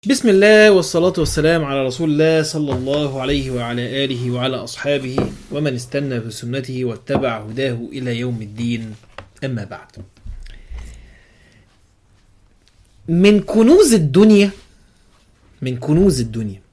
بسم الله والصلاة والسلام على رسول الله صلى الله عليه وعلى آله وعلى أصحابه ومن استنى بسنته واتبع هداه إلى يوم الدين أما بعد من كنوز الدنيا من كنوز الدنيا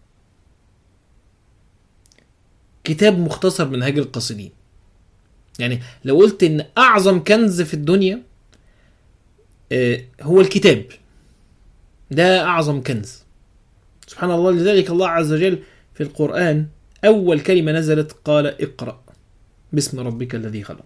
كتاب مختصر منهاج القاصدين يعني لو قلت ان اعظم كنز في الدنيا آه، هو الكتاب ده أعظم كنز سبحان الله لذلك الله عز وجل في القرآن أول كلمة نزلت قال اقرأ باسم ربك الذي خلق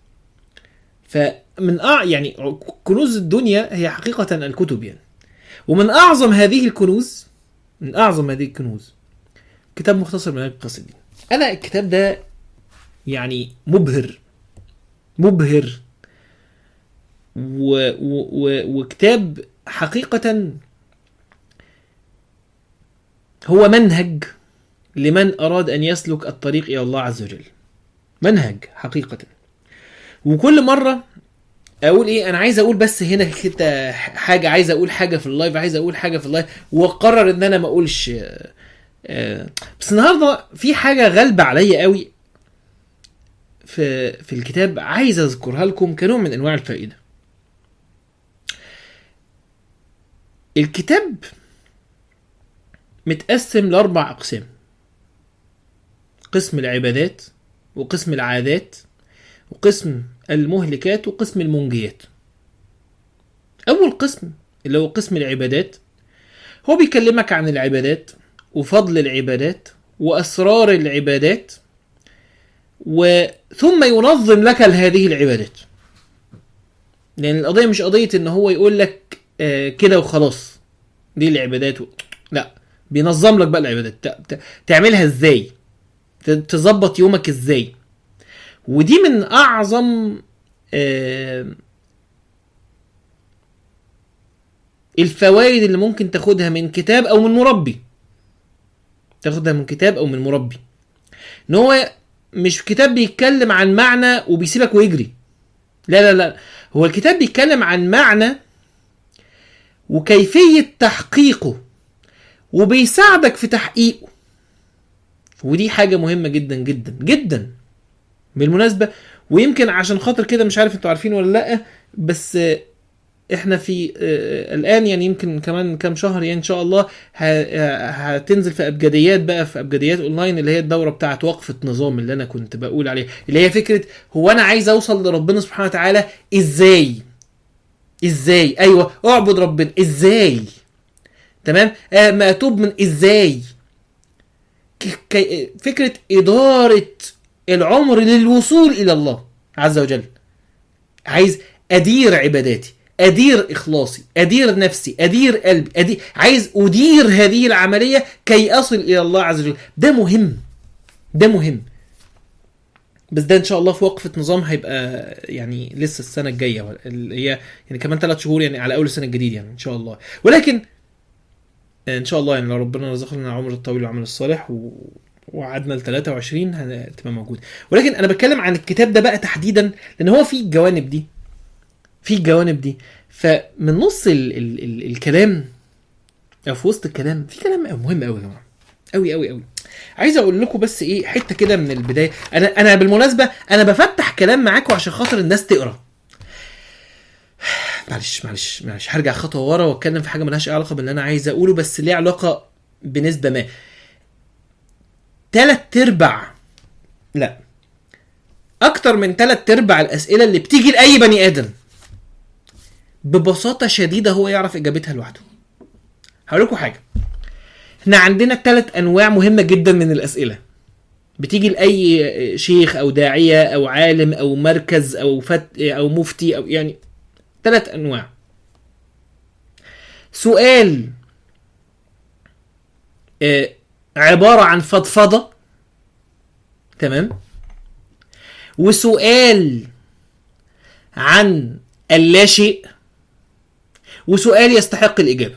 فمن أع... يعني كنوز الدنيا هي حقيقة الكتب يعني ومن أعظم هذه الكنوز من أعظم هذه الكنوز كتاب مختصر من القصيدين أنا الكتاب ده يعني مبهر مبهر و... و... و... وكتاب حقيقة هو منهج لمن أراد أن يسلك الطريق إلى الله عز وجل منهج حقيقة وكل مرة أقول إيه أنا عايز أقول بس هنا كده حاجة عايز أقول حاجة في اللايف عايز أقول حاجة في اللايف وأقرر إن أنا ما أقولش آه، آه، بس النهاردة في حاجة غالبة عليا قوي في في الكتاب عايز أذكرها لكم كنوع من أنواع الفائدة الكتاب متقسم لأربع أقسام قسم العبادات وقسم العادات وقسم المهلكات وقسم المنجيات أول قسم اللي هو قسم العبادات هو بيكلمك عن العبادات وفضل العبادات وأسرار العبادات وثم ينظم لك هذه العبادات لأن القضية مش قضية إن هو يقول لك آه، كده وخلاص دي العبادات و... لا بينظم لك بقى العبادات ت- ت- تعملها ازاي ت- تظبط يومك ازاي ودي من اعظم آه، الفوائد اللي ممكن تاخدها من كتاب او من مربي تاخدها من كتاب او من مربي ان هو مش كتاب بيتكلم عن معنى وبيسيبك ويجري لا لا لا هو الكتاب بيتكلم عن معنى وكيفية تحقيقه وبيساعدك في تحقيقه ودي حاجة مهمة جدا جدا جدا بالمناسبة ويمكن عشان خاطر كده مش عارف انتوا عارفين ولا لا بس آه، احنا في آه، الان يعني يمكن كمان كام شهر يعني ان شاء الله ه- آه، هتنزل في ابجديات بقى في ابجديات اونلاين اللي هي الدوره بتاعت وقفه نظام اللي انا كنت بقول عليه اللي ههي فكره هو انا عايز اوصل لربنا سبحانه وتعالى ازاي ازاي ايوه اعبد ربنا ازاي تمام آه ما اتوب من ازاي ك- كي- فكره اداره العمر للوصول الى الله عز وجل عايز ادير عباداتي ادير اخلاصي ادير نفسي ادير قلبي أدير عايز ادير هذه العمليه كي اصل الى الله عز وجل ده مهم ده مهم بس ده ان شاء الله في وقفه نظام هيبقى يعني لسه السنه الجايه اللي هي يعني كمان ثلاث شهور يعني على اول السنه الجديد يعني ان شاء الله ولكن ان شاء الله يعني لو ربنا رزقنا العمر الطويل والعمل الصالح و... وعدنا ل 23 هتبقى موجود ولكن انا بتكلم عن الكتاب ده بقى تحديدا لان هو فيه الجوانب دي فيه الجوانب دي فمن نص ال... ال... ال... الكلام او في وسط الكلام في كلام مهم قوي يا جماعه قوي قوي قوي عايز اقول لكم بس ايه حته كده من البدايه انا انا بالمناسبه انا بفتح كلام معاكم عشان خاطر الناس تقرا معلش معلش معلش هرجع خطوه ورا واتكلم في حاجه ملهاش أي علاقه باللي انا عايز اقوله بس ليه علاقه بنسبه ما تلات ارباع لا اكتر من تلات ارباع الاسئله اللي بتيجي لاي بني ادم ببساطه شديده هو يعرف اجابتها لوحده هقول لكم حاجه احنا عندنا ثلاث انواع مهمه جدا من الاسئله بتيجي لاي شيخ او داعيه او عالم او مركز او فت او مفتي او يعني ثلاث انواع سؤال آه، عباره عن فضفضه تمام وسؤال عن اللاشيء وسؤال يستحق الاجابه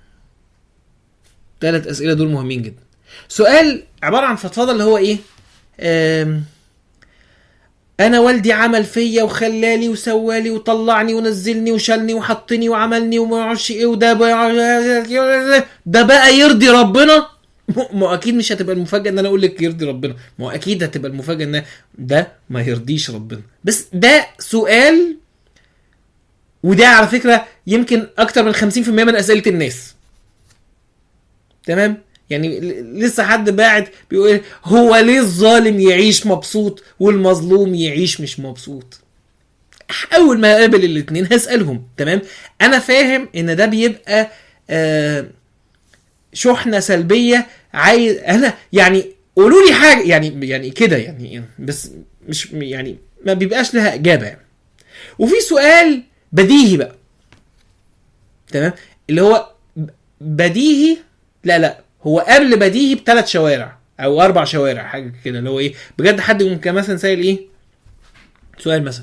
ثلاث اسئله دول مهمين جدا سؤال عباره عن فضفضه اللي هو ايه آم، انا والدي عمل فيا وخلالي وسوالي وطلعني ونزلني وشالني وحطني وعملني وما اعرفش ايه وده بقى ده بقى يرضي ربنا ما هو اكيد مش هتبقى المفاجاه ان انا اقول لك يرضي ربنا ما هو اكيد هتبقى المفاجاه ان ده ما يرضيش ربنا بس ده سؤال وده على فكره يمكن اكتر من 50% من اسئله الناس تمام يعني ل- لسه حد باعت بيقول إيه، هو ليه الظالم يعيش مبسوط والمظلوم يعيش مش مبسوط اول ما اقابل الاتنين هسالهم تمام انا فاهم ان ده بيبقى آه شحنه سلبيه عايز انا يعني قولوا لي حاجه يعني يعني كده يعني بس مش يعني ما بيبقاش لها اجابه يعني وفي سؤال بديهي بقى تمام اللي هو ب- بديهي لا لا هو قبل بديهي بثلاث شوارع او اربع شوارع حاجه كده اللي هو ايه بجد حد ممكن مثلا سائل ايه سؤال مثلا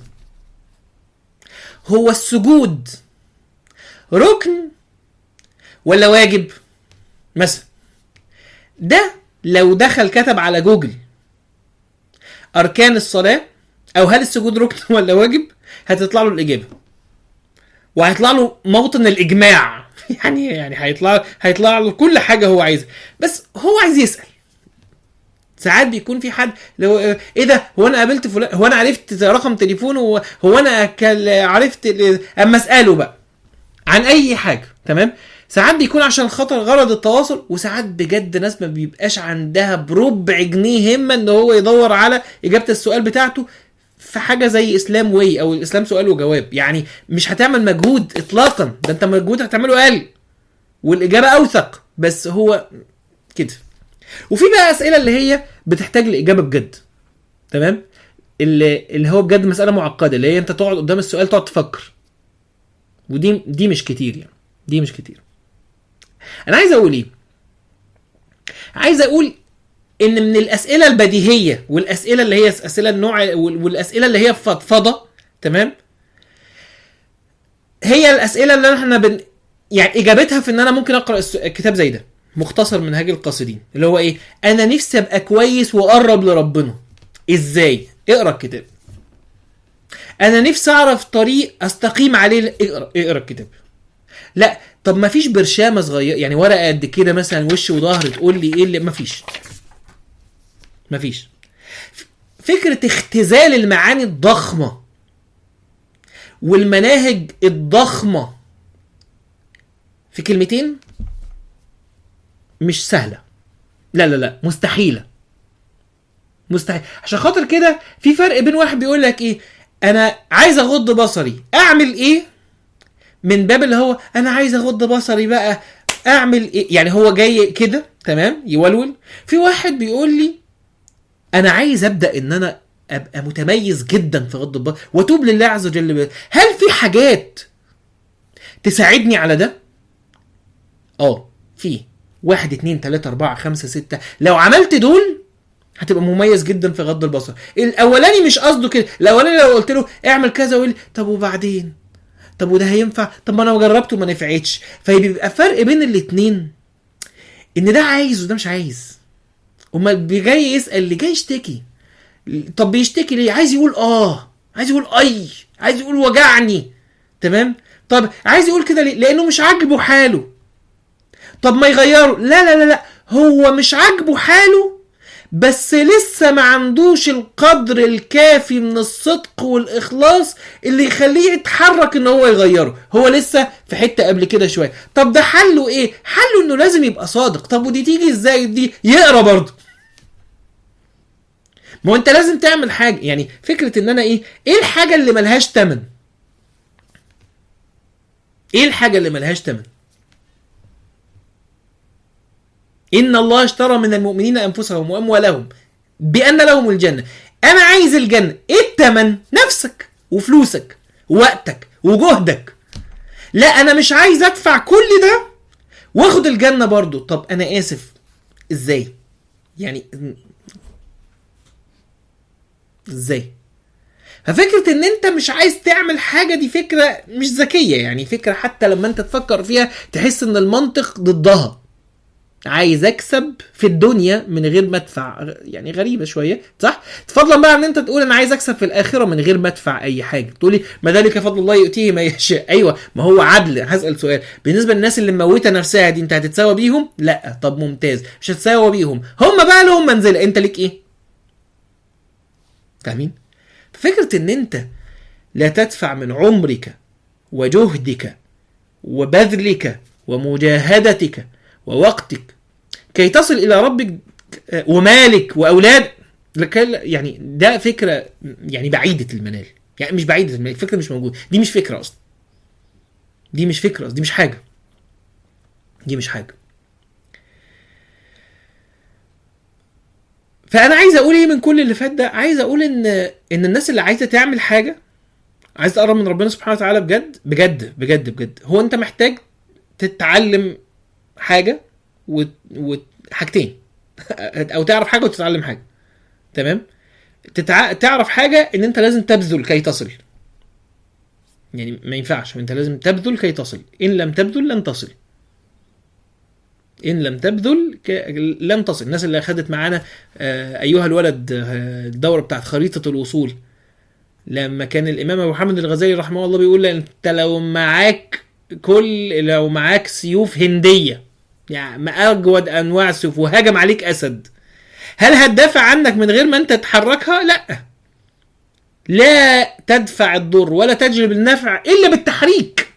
هو السجود ركن ولا واجب مثلا ده لو دخل كتب على جوجل اركان الصلاه او هل السجود ركن ولا واجب هتطلع له الاجابه وهيطلع له موطن الاجماع يعني يعني هيطلع هيطلع له كل حاجه هو عايزها بس هو عايز يسال ساعات بيكون في حد لو ايه ده هو انا قابلت فلان هو انا عرفت رقم تليفونه هو, هو انا كل- عرفت ال- اما اساله بقى عن اي حاجه تمام ساعات بيكون عشان خاطر غرض التواصل وساعات بجد ناس ما بيبقاش عندها بربع جنيه همه ان هو يدور على اجابه السؤال بتاعته في حاجه زي اسلام واي او الاسلام سؤال وجواب يعني مش هتعمل مجهود اطلاقا ده انت مجهود هتعمله اقل والاجابه اوثق بس هو كده وفي بقى اسئله اللي هي بتحتاج لاجابه بجد تمام اللي اللي هو بجد مساله معقده اللي هي انت تقعد قدام السؤال تقعد تفكر ودي دي مش كتير يعني دي مش كتير انا عايز اقول ايه عايز اقول ان من الاسئله البديهيه والاسئله اللي هي اسئله النوع وال- والاسئله اللي هي فضفضه تمام هي الاسئله اللي احنا بن يعني اجابتها في ان انا ممكن اقرا الس- كتاب زي ده مختصر منهاج القاصدين اللي هو ايه انا نفسي ابقى كويس واقرب لربنا ازاي اقرا الكتاب انا نفسي اعرف طريق استقيم عليه اقرا اقرا الكتاب لا طب ما فيش برشامه صغيره يعني ورقه قد كده مثلا وش وظهر تقول لي ايه اللي ما فيش ما فيش فكره اختزال المعاني الضخمه والمناهج الضخمه في كلمتين مش سهله لا لا لا مستحيله مستحيل عشان خاطر كده في فرق بين واحد بيقول لك ايه انا عايز اغض بصري اعمل ايه من باب اللي هو انا عايز اغض بصري بقى اعمل ايه يعني هو جاي كده تمام يولول في واحد بيقول لي انا عايز ابدا ان انا ابقى متميز جدا في غض البصر واتوب لله عز وجل بيه. هل في حاجات تساعدني على ده اه في واحد اتنين تلاتة اربعة خمسة ستة لو عملت دول هتبقى مميز جدا في غض البصر الاولاني مش قصده كده الاولاني لو قلت له اعمل كذا ويقول لي طب وبعدين طب وده هينفع طب ما انا جربته وما نفعتش فبيبقى فرق بين الاتنين ان ده عايز وده مش عايز امال جاي يسال اللي جاي يشتكي طب بيشتكي ليه عايز يقول اه عايز يقول اي عايز يقول وجعني تمام طب عايز يقول كده ليه لانه مش عاجبه حاله طب ما يغيره لا لا لا لا هو مش عاجبه حاله بس لسه ما عندوش القدر الكافي من الصدق والاخلاص اللي يخليه يتحرك ان هو يغيره هو لسه في حته قبل كده شويه طب ده حله ايه حله انه لازم يبقى صادق طب ودي تيجي ازاي دي يقرا برضه ما هو انت لازم تعمل حاجه يعني فكره ان انا ايه ايه الحاجه اللي ملهاش تمن ايه الحاجه اللي ملهاش تمن ان الله اشترى من المؤمنين انفسهم واموالهم بان لهم الجنه انا عايز الجنه ايه التمن نفسك وفلوسك ووقتك وجهدك لا انا مش عايز ادفع كل ده واخد الجنه برضو طب انا اسف ازاي يعني ازاي ففكرة ان انت مش عايز تعمل حاجة دي فكرة مش ذكية يعني فكرة حتى لما انت تفكر فيها تحس ان المنطق ضدها عايز اكسب في الدنيا من غير ما ادفع يعني غريبه شويه صح فضلا بقى ان انت تقول انا عايز اكسب في الاخره من غير ما ادفع اي حاجه تقولي ما ذلك فضل الله يؤتيه ما يشاء ايوه ما هو عدل هسال سؤال بالنسبه للناس اللي مموته نفسها دي انت هتتساوى بيهم لا طب ممتاز مش هتتساوى بيهم هم بقى لهم منزله انت ليك ايه فاهمين فكره ان انت لا تدفع من عمرك وجهدك وبذلك ومجاهدتك ووقتك كي تصل الى ربك ومالك واولاد لك- يعني ده فكره يعني بعيده المنال يعني مش بعيده المنال فكره مش موجوده دي مش فكره اصلا دي مش فكره أصلا. دي مش حاجه دي مش حاجه فانا عايز اقول ايه من كل اللي فات ده عايز اقول ان ان الناس اللي عايزه تعمل حاجه عايز تقرب من ربنا سبحانه وتعالى بجد بجد بجد بجد هو انت محتاج تتعلم حاجه و... و... حاجتين او تعرف حاجه وتتعلم حاجه تمام تتع... تعرف حاجه ان انت لازم تبذل كي تصل يعني ما ينفعش انت لازم تبذل كي تصل ان لم تبذل لن تصل ان لم تبذل ك... لن تصل الناس اللي اخذت معانا آه، ايها الولد آه، الدوره بتاعت خريطه الوصول لما كان الامام ابو محمد الغزالي رحمه الله بيقول انت لو معاك كل لو معاك سيوف هنديه يعني ما اجود انواع السيوف وهجم عليك اسد هل هتدافع عنك من غير ما انت تحركها لا لا تدفع الضر ولا تجلب النفع الا بالتحريك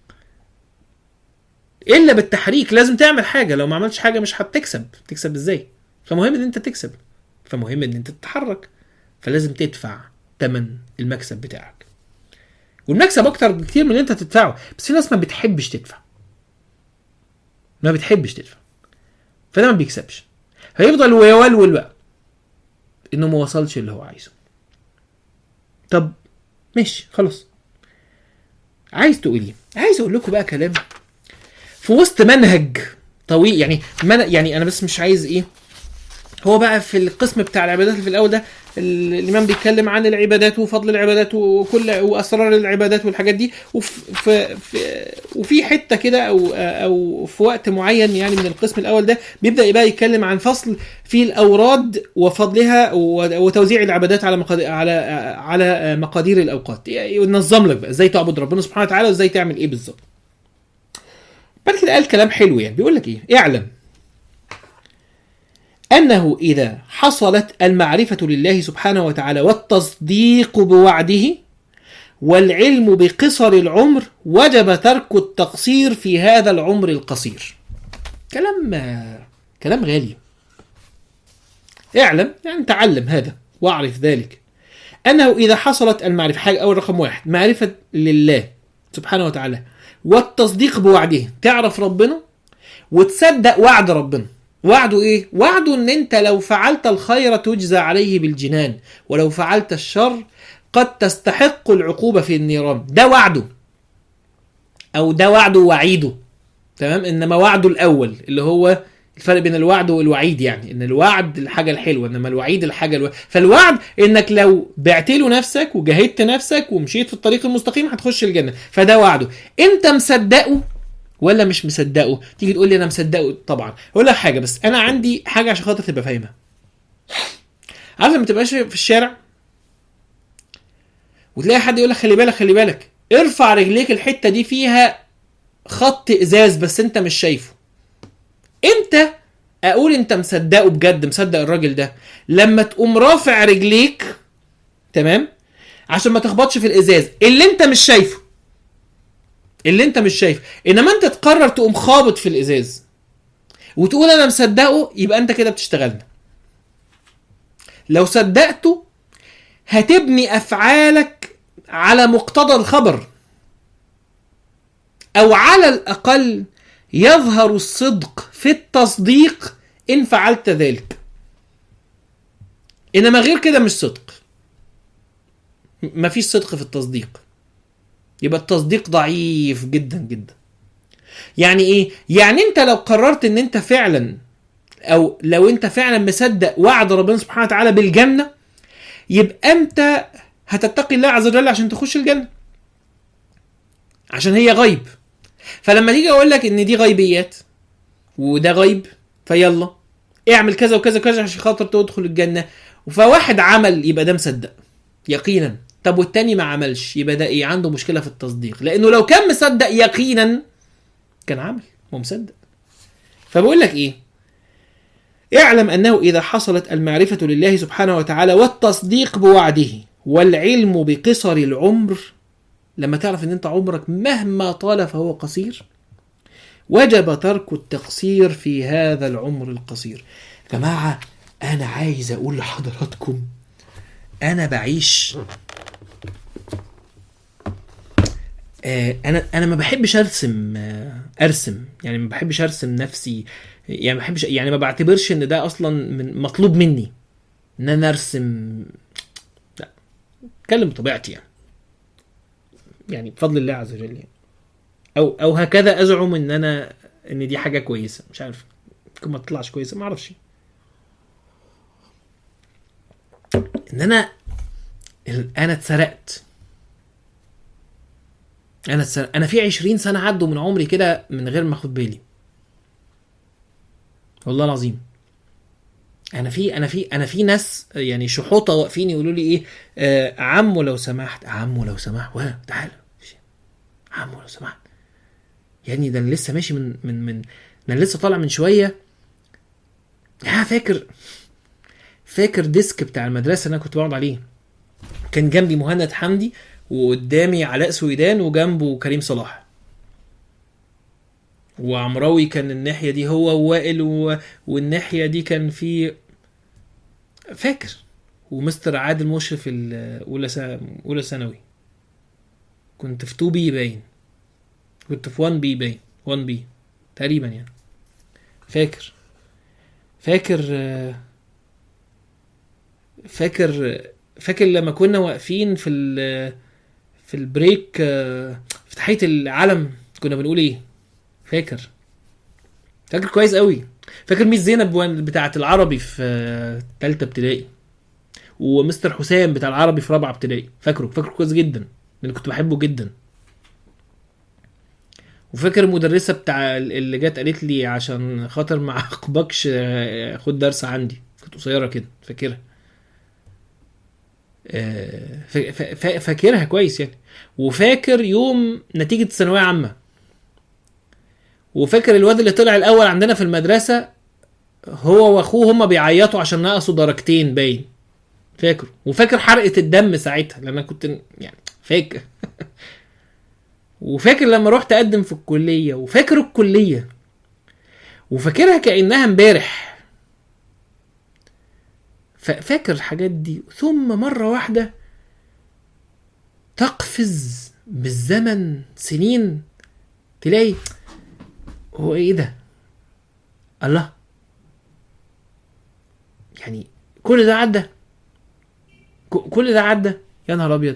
الا بالتحريك لازم تعمل حاجه لو ما عملتش حاجه مش هتكسب تكسب ازاي فمهم ان انت تكسب فمهم ان انت تتحرك فلازم تدفع ثمن المكسب بتاعك والمكسب اكتر بكتير من اللي انت تدفعه بس في ناس ما بتحبش تدفع ما بتحبش تدفع فده ما بيكسبش هيفضل ويولول بقى انه ما وصلش اللي هو عايزه طب ماشي خلاص عايز تقول ايه عايز اقول لكم بقى كلام في وسط منهج طويل يعني من يعني انا بس مش عايز ايه هو بقى في القسم بتاع العبادات اللي في الاول ده ال- الامام بيتكلم عن العبادات وفضل العبادات وكل واسرار العبادات والحاجات دي وفي في في وفي حته كده او او في وقت معين يعني من القسم الاول ده بيبدا بقى يتكلم عن فصل في الاوراد وفضلها و- وتوزيع العبادات على مقادير على على مقادير الاوقات ينظم لك بقى ازاي تعبد ربنا سبحانه وتعالى وازاي تعمل ايه بالظبط بعد كده قال كلام حلو يعني بيقول لك ايه اعلم أنه إذا حصلت المعرفة لله سبحانه وتعالى والتصديق بوعده والعلم بقصر العمر وجب ترك التقصير في هذا العمر القصير كلام كلام غالي اعلم يعني تعلم هذا واعرف ذلك أنه إذا حصلت المعرفة حاجة أول رقم واحد معرفة لله سبحانه وتعالى والتصديق بوعده تعرف ربنا وتصدق وعد ربنا وعده ايه وعده ان انت لو فعلت الخير تجزى عليه بالجنان ولو فعلت الشر قد تستحق العقوبة في النيران ده وعده او ده وعده ووعيده تمام انما وعده الاول اللي هو الفرق بين الوعد والوعيد يعني ان الوعد الحاجه الحلوه انما الوعيد الحاجه الو... فالوعد انك لو بعت له نفسك وجاهدت نفسك ومشيت في الطريق المستقيم هتخش الجنه فده وعده انت مصدقه ولا مش مصدقه تيجي تقول لي انا مصدقه طبعا اقول لك حاجه بس انا عندي حاجه عشان خاطر تبقى فاهمها عارف لما تبقاش في الشارع وتلاقي حد يقول لك خلي بالك خلي بالك ارفع رجليك الحته دي فيها خط ازاز بس انت مش شايفه امتى اقول انت مصدقه بجد مصدق الراجل ده لما تقوم رافع رجليك تمام عشان ما تخبطش في الازاز اللي انت مش شايفه اللي انت مش شايفه انما انت تقرر تقوم خابط في الازاز وتقول انا مصدقه يبقى انت كده بتشتغلنا لو صدقته هتبني افعالك على مقتضى الخبر او على الاقل يظهر الصدق في التصديق ان فعلت ذلك انما غير كده مش صدق مفيش صدق في التصديق يبقى التصديق ضعيف جدا جدا يعني ايه يعني انت لو قررت ان انت فعلا او لو انت فعلا مصدق وعد ربنا سبحانه وتعالى بالجنه يبقى انت هتتقي الله عز وجل عشان تخش الجنه عشان هي غيب فلما تيجي اقول لك ان دي غيبيات وده غيب فيلا اعمل كذا وكذا وكذا عشان خاطر تدخل الجنه فواحد عمل يبقى ده مصدق يقينا طب والتاني ما عملش يبقى ده ايه عنده مشكله في التصديق لانه لو كان مصدق يقينا كان عمل ومصدق فبقول لك ايه اعلم انه اذا حصلت المعرفه لله سبحانه وتعالى والتصديق بوعده والعلم بقصر العمر لما تعرف ان انت عمرك مهما طال فهو قصير وجب ترك التقصير في هذا العمر القصير يا جماعه انا عايز اقول لحضراتكم انا بعيش آه، انا انا ما بحبش ارسم آه، ارسم يعني ما بحبش ارسم نفسي يعني ما بحبش يعني ما بعتبرش ان ده اصلا من مطلوب مني ان انا ارسم لا اتكلم بطبيعتي يعني يعني بفضل الله عز وجل يعني او او هكذا ازعم ان انا ان دي حاجه كويسه مش عارف ممكن ما تطلعش كويسه ما اعرفش ان انا ال- انا اتسرقت انا اتسرقت انا في 20 سنه عدوا من عمري كده من غير ما اخد بالي والله العظيم انا في انا في انا في ناس يعني شحوطه واقفين يقولوا لي ايه آه عمو لو سمحت عمو لو سمحت ولا تعال عمو لو سمحت يا ابني ده انا لسه ماشي من من من ده انا لسه طالع من شويه يا فاكر فاكر ديسك بتاع المدرسه اللي انا كنت بقعد عليه كان جنبي مهند حمدي وقدامي علاء سويدان وجنبه كريم صلاح وعمراوي كان الناحيه دي هو ووائل و... والناحيه دي كان في فاكر ومستر عادل مشرف ال- اولى س- اولى ثانوي كنت في 2 بي باين كنت في 1 بي باين 1 بي تقريبا يعني فاكر فاكر آه، فاكر فاكر لما كنا واقفين في ال في البريك آه، في تحيه العلم كنا بنقول ايه فاكر فاكر كويس قوي فاكر ميس زينب وان- بتاعه العربي في آه، تالتة ابتدائي ومستر حسام بتاع العربي في رابعه ابتدائي فاكره فاكره كويس جدا لان كنت بحبه جدا وفاكر المدرسه بتاع اللي جت قالت لي عشان خاطر ما اعاقبكش آه، خد درس عندي كانت قصيره كده فاكرها آه، فا- فا- فا- فاكرها كويس يعني وفاكر يوم نتيجه الثانويه عامه وفاكر الواد اللي طلع الاول عندنا في المدرسه هو واخوه هما بيعيطوا عشان نقصوا درجتين باين فاكر وفاكر حرقه الدم ساعتها لان انا كنت يعني فاكر وفاكر لما رحت اقدم في الكليه وفاكر الكليه وفاكرها كانها امبارح ف- فاكر الحاجات دي ثم مره واحده تقفز بالزمن سنين تلاقي هو ايه ده الله يعني كل ده عدى ك- كل ده عدى يا نهار ابيض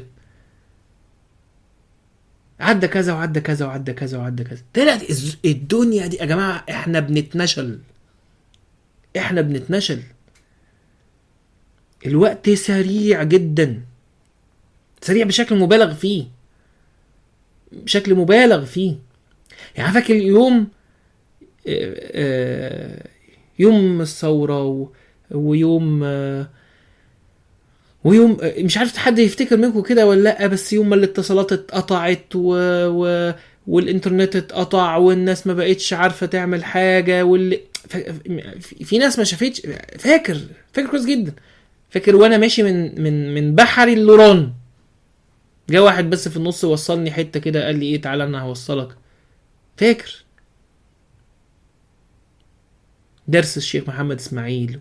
عدى كذا وعدى كذا وعدى كذا وعدى كذا طلعت الز- الدنيا دي يا جماعه احنا بنتنشل احنا بنتنشل الوقت سريع جدا سريع بشكل مبالغ فيه بشكل مبالغ فيه يعني فاكر يوم آه، آه، يوم الثورة و- ويوم آه، ويوم آه، مش عارف حد يفتكر منكم كده ولا لا بس يوم ما الاتصالات اتقطعت و... و... والانترنت اتقطع والناس ما بقتش عارفة تعمل حاجة واللي ف... في- في ناس ما شافتش فاكر فاكر كويس جدا فاكر وانا ماشي من من من بحري اللوران جه واحد بس في النص وصلني حته كده قال لي ايه تعالى انا هوصلك فاكر درس الشيخ محمد اسماعيل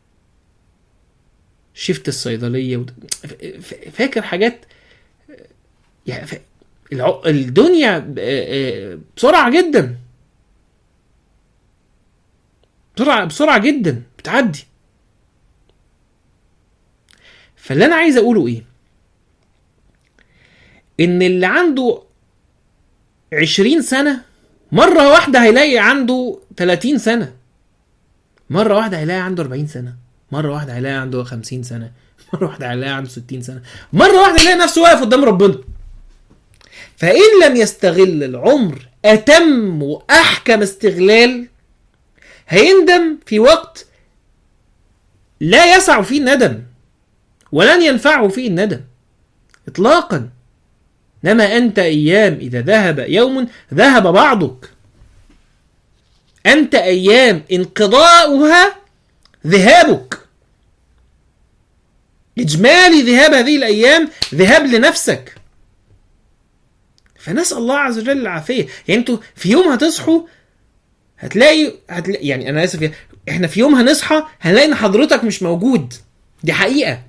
شفت الصيدليه ود... ف- فاكر حاجات يعني ف... الع... الدنيا ب- آه، آه، بسرعه جدا بسرعه بسرعه جدا بتعدي فاللي انا عايز اقوله ايه ان اللي عنده عشرين سنة مرة واحدة هيلاقي عنده 30 سنة مرة واحدة هيلاقي عنده 40 سنة مرة واحدة هيلاقي عنده 50 سنة مرة واحدة هيلاقي عنده 60 سنة مرة واحدة هيلاقي نفسه واقف قدام ربنا فإن لم يستغل العمر أتم وأحكم استغلال هيندم في وقت لا يسع فيه الندم ولن ينفعه فيه الندم اطلاقا انما انت ايام اذا ذهب يوم ذهب بعضك انت ايام انقضاؤها ذهابك اجمالي ذهاب هذه الايام ذهاب لنفسك فنسال الله عز وجل العافيه يعني انتوا في يوم هتصحوا هتلاقي, هتلاقي يعني انا اسف احنا في يوم هنصحى هنلاقي ان حضرتك مش موجود دي حقيقه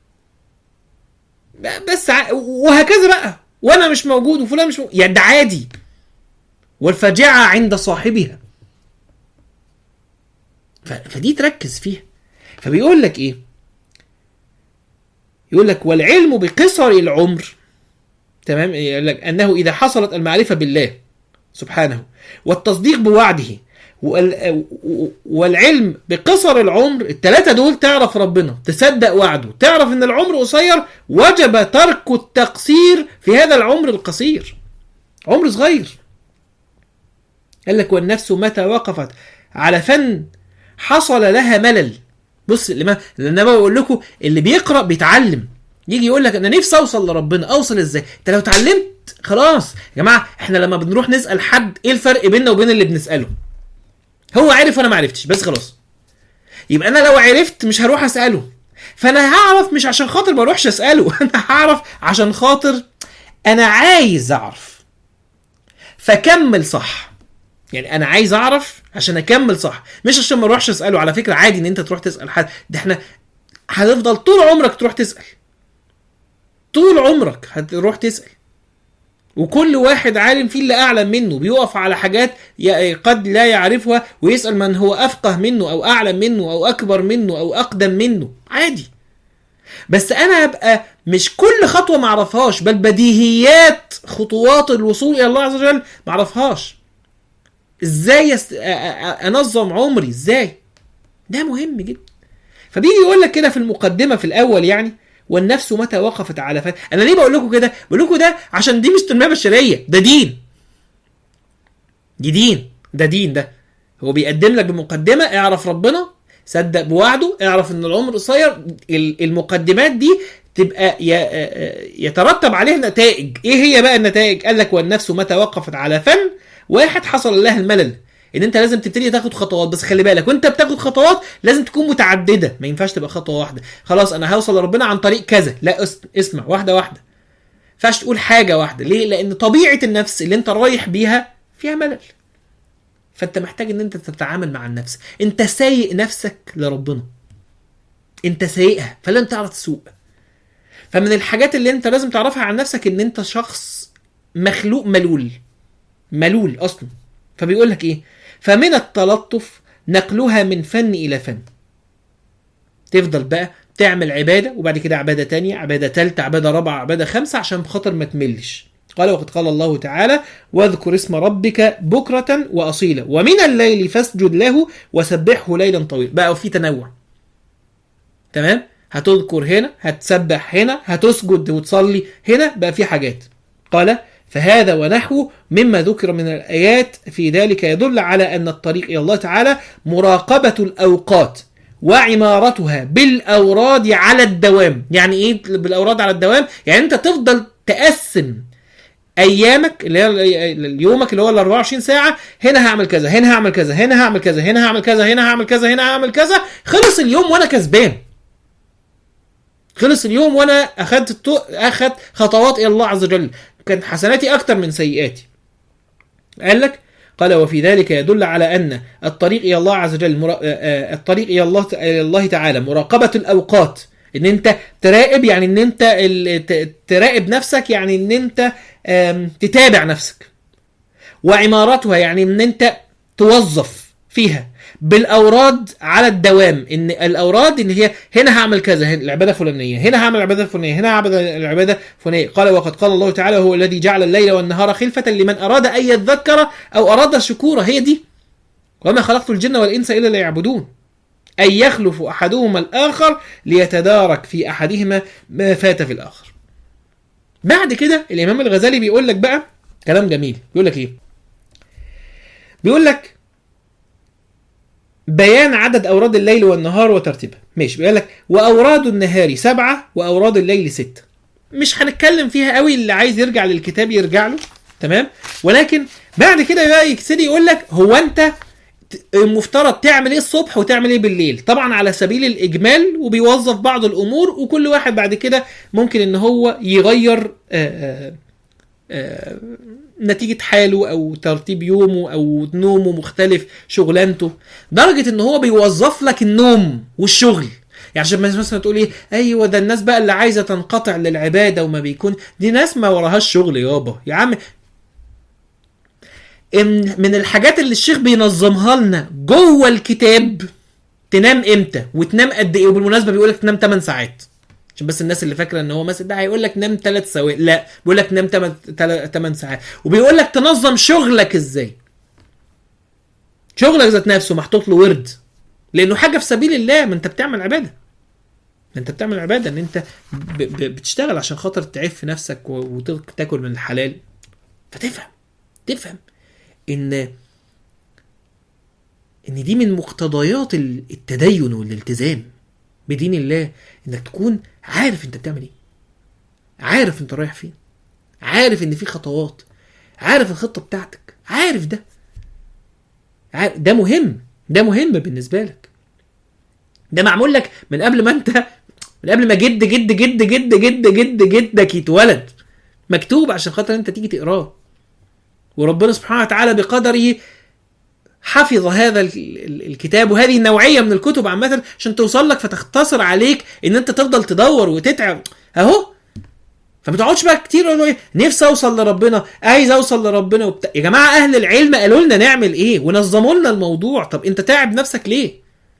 بس ع... وهكذا بقى وانا مش موجود وفلان مش موجود يعني ده عادي والفاجعه عند صاحبها ف... فدي تركز فيها فبيقول لك ايه يقول لك والعلم بقصر العمر تمام يقول لك انه اذا حصلت المعرفه بالله سبحانه والتصديق بوعده والعلم بقصر العمر الثلاثه دول تعرف ربنا تصدق وعده تعرف ان العمر قصير وجب ترك التقصير في هذا العمر القصير عمر صغير قال لك والنفس متى وقفت على فن حصل لها ملل بص لما لان انا بقول لكم اللي بيقرا بيتعلم يجي يقول لك انا نفسي اوصل لربنا اوصل ازاي انت لو اتعلمت خلاص يا جماعه احنا لما بنروح نسال حد ايه الفرق بيننا وبين اللي بنساله هو عرف وانا ما عرفتش بس خلاص يبقى انا لو عرفت مش هروح اساله فانا هعرف مش عشان خاطر ما اروحش اساله انا هعرف عشان خاطر انا عايز اعرف فكمل صح يعني انا عايز اعرف عشان اكمل صح مش عشان ما اروحش اساله على فكره عادي ان انت تروح تسال حد ده احنا هتفضل طول عمرك تروح تسال طول عمرك هتروح تسال وكل واحد عالم فيه اللي اعلم منه بيقف على حاجات قد لا يعرفها ويسال من هو افقه منه او اعلم منه او اكبر منه او اقدم منه عادي بس انا ابقى مش كل خطوه ما اعرفهاش بل بديهيات خطوات الوصول الى الله عز وجل ما اعرفهاش ازاي يست... انظم عمري ازاي ده مهم جدا فبيجي يقول لك كده في المقدمه في الاول يعني والنفس متى وقفت على فن انا ليه بقول لكم كده بقول لكم ده عشان دي مش تنميه بشريه ده دين دي دين ده دين ده هو بيقدم لك بمقدمه اعرف ربنا صدق بوعده اعرف ان العمر قصير المقدمات دي تبقى يترتب عليها نتائج ايه هي بقى النتائج قال لك والنفس متى وقفت على فن واحد حصل لها الملل ان انت لازم تبتدي تاخد خطوات بس خلي بالك وانت بتاخد خطوات لازم تكون متعدده ما ينفعش تبقى خطوه واحده خلاص انا هوصل لربنا عن طريق كذا لا اسمع واحده واحده ينفعش تقول حاجه واحده ليه لان طبيعه النفس اللي انت رايح بيها فيها ملل فانت محتاج ان انت تتعامل مع النفس انت سايق نفسك لربنا انت سايقها فلن تعرف تسوق فمن الحاجات اللي انت لازم تعرفها عن نفسك ان انت شخص مخلوق ملول ملول اصلا فبيقول لك ايه فمن التلطف نقلها من فن الى فن تفضل بقى تعمل عباده وبعد كده عباده تانية عباده ثالثه عباده رابعه عباده خمسه عشان خاطر ما تملش قال وقد قال الله تعالى واذكر اسم ربك بكرة وأصيلا ومن الليل فاسجد له وسبحه ليلا طويلا بقى في تنوع تمام هتذكر هنا هتسبح هنا هتسجد وتصلي هنا بقى في حاجات قال فهذا ونحوه مما ذكر من الآيات في ذلك يدل على أن الطريق إلى الله تعالى مراقبة الأوقات وعمارتها بالأوراد على الدوام يعني إيه بالأوراد على الدوام يعني أنت تفضل تقسم ايامك اللي هي يومك اللي هو ال 24 ساعه هنا هعمل كذا هنا هعمل كذا هنا هعمل كذا هنا هعمل كذا هنا هعمل كذا هنا هعمل كذا خلص اليوم وانا كسبان خلص اليوم وانا اخدت اخدت خطوات الى الله عز وجل كان حسناتي اكتر من سيئاتي قال لك قال وفي ذلك يدل على ان الطريق الى الله عز وجل مرا... الطريق الى الله الى الله تعالى مراقبه الاوقات ان انت تراقب يعني ان انت ال... تراقب نفسك يعني ان انت تتابع نفسك وعمارتها يعني ان انت توظف فيها بالاوراد على الدوام ان الاوراد ان هي هنا هعمل كذا العباده الفلانيه هنا هعمل العباده الفلانيه هنا هعمل العباده الفلانيه قال وقد قال الله تعالى هو الذي جعل الليل والنهار خلفه لمن اراد ان يذكر او اراد الشكور هي دي وما خلقت الجن والانس الا ليعبدون أن يخلف أحدهما الآخر ليتدارك في أحدهما ما فات في الآخر بعد كده الإمام الغزالي بيقول لك بقى كلام جميل بيقول لك إيه بيقول لك بيان عدد اوراد الليل والنهار وترتيبها ماشي بيقول لك واوراد النهار سبعه واوراد الليل سته مش هنتكلم فيها قوي اللي عايز يرجع للكتاب يرجع له تمام ولكن بعد كده بقى يبتدي يقول لك هو انت المفترض تعمل ايه الصبح وتعمل ايه بالليل طبعا على سبيل الاجمال وبيوظف بعض الامور وكل واحد بعد كده ممكن ان هو يغير آآ آآ نتيجة حاله او ترتيب يومه او نومه مختلف شغلانته درجة ان هو بيوظف لك النوم والشغل يعني عشان مثلا تقول ايه ايوه ده الناس بقى اللي عايزه تنقطع للعباده وما بيكون دي ناس ما وراهاش شغل يابا يا عم إن من الحاجات اللي الشيخ بينظمها لنا جوه الكتاب تنام امتى وتنام قد ايه وبالمناسبه بيقول لك تنام 8 ساعات عشان بس الناس اللي فاكره ان هو مثلا ده هيقول لك نام 3 ساعات لا بيقول لك نام 8 ساعات وبيقول لك تنظم شغلك ازاي شغلك ذات نفسه محطوط له ورد لانه حاجه في سبيل الله ما انت بتعمل عباده انت بتعمل عباده ان انت ب- ب- بتشتغل عشان خاطر تعف في نفسك و- وتاكل من الحلال فتفهم تفهم ان ان دي من مقتضيات ال- التدين والالتزام بدين الله انك تكون عارف انت بتعمل ايه عارف انت رايح فين عارف ان في خطوات عارف الخطه بتاعتك عارف ده عارف ده مهم ده مهم بالنسبه لك ده معمول لك من قبل ما انت من قبل ما جد جد جد جد جد جد جدك يتولد مكتوب عشان خاطر انت تيجي تقراه وربنا سبحانه وتعالى بقدره حفظ هذا ال- ال- الكتاب وهذه النوعيه من الكتب عامه عشان توصل لك فتختصر عليك ان انت تفضل تدور وتتعب اهو فما تقعدش بقى كتير يقولوا ايه نفسي اوصل لربنا عايز اوصل لربنا وبتاع يا جماعه اهل العلم قالوا لنا نعمل ايه ونظموا لنا الموضوع طب انت تعب نفسك ليه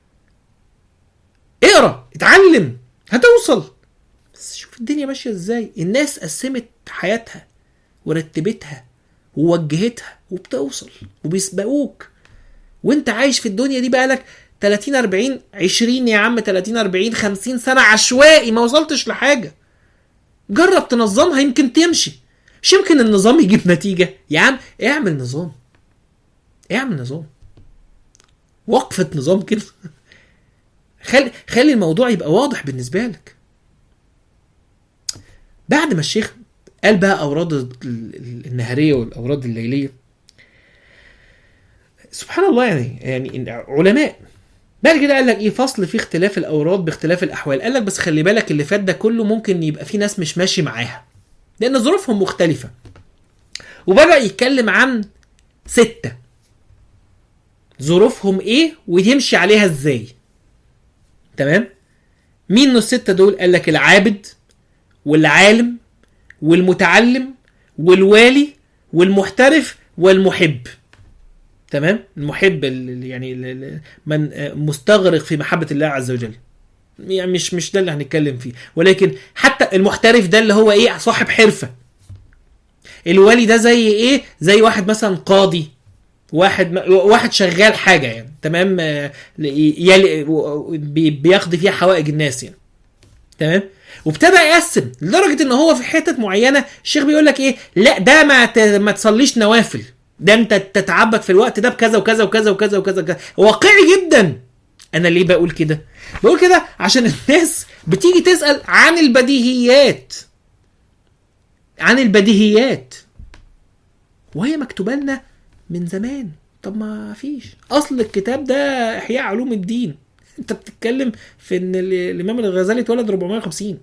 اقرا اتعلم هتوصل بس شوف الدنيا ماشيه ازاي الناس قسمت حياتها ورتبتها ووجهتها وبتوصل وبيسبقوك وانت عايش في الدنيا دي بقالك 30 40 20 يا عم 30 40 50 سنه عشوائي ما وصلتش لحاجه جرب تنظمها يمكن تمشي مش يمكن النظام يجيب نتيجه يا عم اعمل نظام اعمل نظام وقفه نظام كده خلي خلي الموضوع يبقى واضح بالنسبه لك بعد ما الشيخ قال بقى اوراد ال- ال- النهاريه والاوراد الليليه سبحان الله يعني يعني علماء بعد كده قال لك ايه فصل في اختلاف الاوراد باختلاف الاحوال قال لك بس خلي بالك اللي فات ده كله ممكن يبقى في ناس مش ماشي معاها لان ظروفهم مختلفه وبدا يتكلم عن سته ظروفهم ايه ويمشي عليها ازاي تمام مين من السته دول قال لك العابد والعالم والمتعلم والوالي والمحترف والمحب تمام المحب اللي يعني ال- ال- من آه، مستغرق في محبه الله عز وجل يعني مش مش ده اللي هنتكلم فيه ولكن حتى المحترف ده اللي هو ايه صاحب حرفه الوالي ده زي ايه زي واحد مثلا قاضي واحد م- واحد شغال حاجه يعني تمام آه، يلي بي- بيقضي فيها حوائج الناس يعني تمام وابتدى يقسم لدرجه ان هو في حتت معينه الشيخ بيقول لك ايه لا ده ما ت- ما تصليش نوافل ده انت تتعبد في الوقت ده بكذا وكذا وكذا وكذا وكذا, وكذا. واقعي جدا انا ليه بقول كده بقول كده عشان الناس بتيجي تسال عن البديهيات عن البديهيات وهي مكتوبه لنا من زمان طب ما فيش اصل الكتاب ده احياء علوم الدين انت بتتكلم في ان ال- الامام الغزالي اتولد 450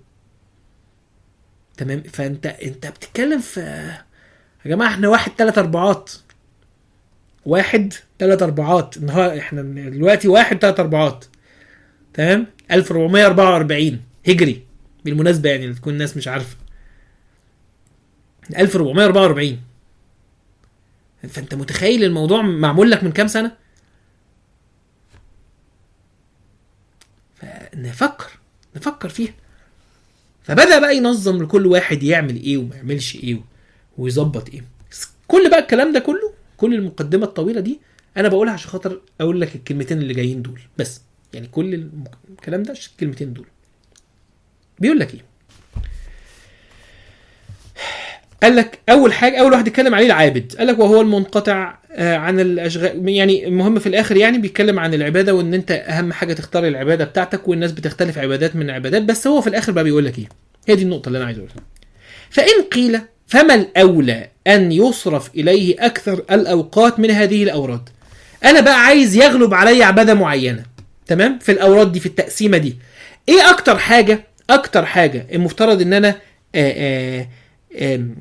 تمام فانت انت بتتكلم في يا جماعه احنا واحد تلات اربعات واحد تلات اربعات ان هو احنا دلوقتي واحد تلات اربعات تمام 1444 هجري بالمناسبه يعني تكون الناس مش عارفه 1444 فانت متخيل الموضوع معمول لك من كام سنه فنفكر نفكر فيها فبدا بقى ينظم لكل واحد يعمل ايه وما يعملش ايه ويظبط ايه كل بقى الكلام ده كله كل المقدمه الطويله دي انا بقولها عشان خاطر اقول لك الكلمتين اللي جايين دول بس يعني كل الم- الكلام ده عشان الكلمتين دول بيقول لك ايه قال لك اول حاجه اول واحد اتكلم عليه العابد قال لك وهو المنقطع آه، عن الاشغال يعني المهم في الاخر يعني بيتكلم عن العباده وان انت اهم حاجه تختار العباده بتاعتك والناس بتختلف عبادات من عبادات بس هو في الاخر بقى بيقول لك ايه هي دي النقطه اللي انا عايز اقولها فان قيل فما الاولى ان يصرف اليه اكثر الاوقات من هذه الاوراد انا بقى عايز يغلب علي عباده معينه تمام في الاوراد دي في التقسيمه دي ايه اكتر حاجه اكتر حاجه المفترض ان انا آآ آآ آم،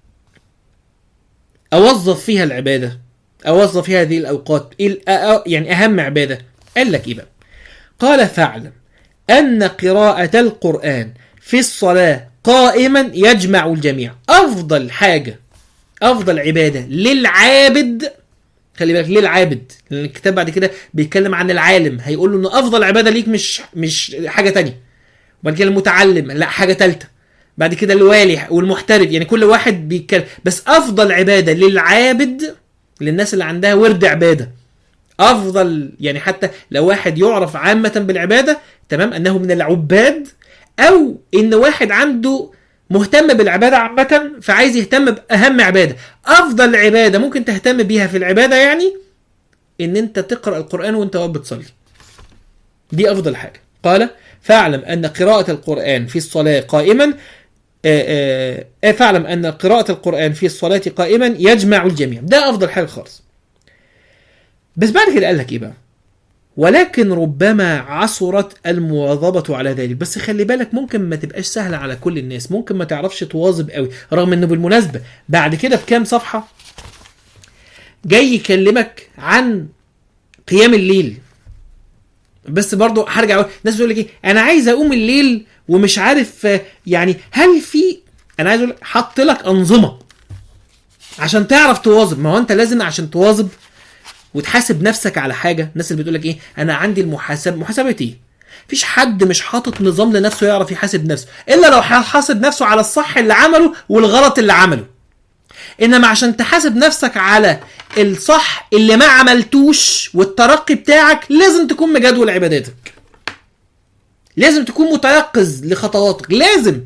اوظف فيها العباده اوظف فيها هذه الاوقات إيه ال- أ- أ- يعني اهم عباده قال لك ايه بقى قال فاعلم ان قراءه القران في الصلاه قائما يجمع الجميع افضل حاجه افضل عباده للعابد خلي بالك ليه العابد لان الكتاب بعد كده بيتكلم عن العالم هيقول له ان افضل عباده ليك مش مش حاجه تانية وبعد كده المتعلم لا حاجه ثالثه بعد كده الوالي والمحترف يعني كل واحد بيتكلم بس افضل عباده للعابد للناس اللي عندها ورد عباده افضل يعني حتى لو واحد يعرف عامه بالعباده تمام انه من العباد او ان واحد عنده مهتم بالعباده عامه فعايز يهتم باهم عباده افضل عباده ممكن تهتم بيها في العباده يعني ان انت تقرا القران وانت واقف بتصلي دي افضل حاجه قال فاعلم ان قراءه القران في الصلاه قائما آه، آه، فاعلم ان قراءه القران في الصلاه قائما يجمع الجميع ده افضل حاجه خالص بس بعد كده قال لك ايه بقى ولكن ربما عصرت المواظبة على ذلك بس خلي بالك ممكن ما تبقاش سهلة على كل الناس ممكن ما تعرفش تواظب قوي رغم انه بالمناسبة بعد كده في كام صفحة جاي يكلمك عن قيام الليل بس برضو هرجع اقول الناس بتقول لك ايه انا عايز اقوم الليل ومش عارف آه، يعني هل في انا عايز اقول لك حط لك انظمه عشان تعرف تواظب ما هو انت لازم عشان تواظب وتحاسب نفسك على حاجه الناس اللي بتقول لك ايه انا عندي المحاسبه محاسبه ايه مفيش حد مش حاطط نظام لنفسه يعرف يحاسب نفسه الا لو حاسب نفسه على الصح اللي عمله والغلط اللي عمله انما عشان تحاسب نفسك على الصح اللي ما عملتوش والترقي بتاعك لازم تكون مجدول عباداتك لازم تكون متيقظ لخطواتك لازم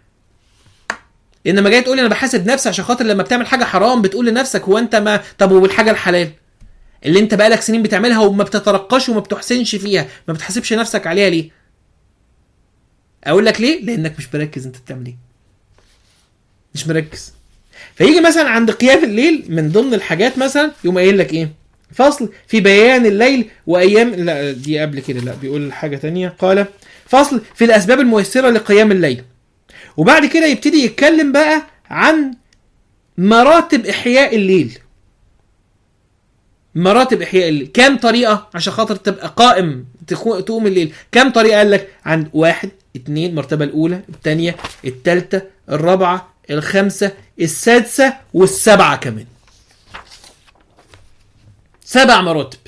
انما جاي تقول انا بحاسب نفسي عشان خاطر لما بتعمل حاجه حرام بتقول لنفسك هو انت ما طب والحاجه الحلال اللي انت بقالك سنين بتعملها وما بتترقاش وما بتحسنش فيها ما بتحاسبش نفسك عليها ليه اقول لك ليه لانك مش مركز انت بتعمل ايه مش مركز فيجي مثلا عند قيام الليل من ضمن الحاجات مثلا يقوم قايل لك ايه فصل في بيان الليل وايام لا دي قبل كده لا بيقول حاجه تانية قال فصل في الاسباب الميسره لقيام الليل وبعد كده يبتدي يتكلم بقى عن مراتب احياء الليل مراتب احياء الليل كام طريقه عشان خاطر تبقى قائم تخو- تقوم الليل كام طريقه قال لك عن واحد اتنين المرتبه الاولى الثانيه الثالثه الرابعه الخامسه السادسه والسبعه كمان سبع مراتب